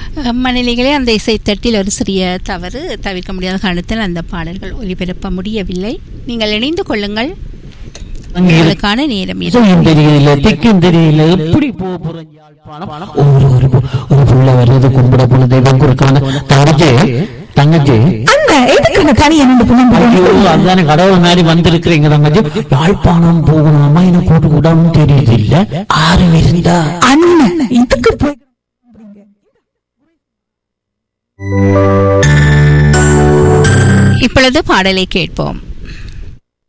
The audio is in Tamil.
அஹ், மணிலிகளே அந்த இசைத்தட்டில் ஒரு சிறிய தவறு தவிர்க்க முடியாத காரணத்தில் அந்த பாடல்கள் ஒலிபரப்ப முடியவில்லை நீங்கள் இணைந்து கொள்ளுங்கள் உங்களுக்கான நேரம் இது இதுவும் தெரியல திக்கும் தெரியல எப்படி போக போறோம் யாழ்ப்பாணம் ஒரு ஒரு ஒரு புள்ள வர்றது கும்பிட போன தெய்வம் கொடுக்கான தங்கச்சி தங்கச்சி அந்த எதுக்கு தனியா நின்று புலம்புறீங்க? ஐயோ அதுதானே கடவுள் மாதிரி வந்திருக்கிறீங்க தங்கச்சி யாழ்ப்பாணம் போகணுமா என்ன கூட்டு கூடாமல் தெரியுது இல்ல ஆறு இருந்தா அண்ணன் இதுக்கு போய் இப்பொழுது பாடலை கேட்போம்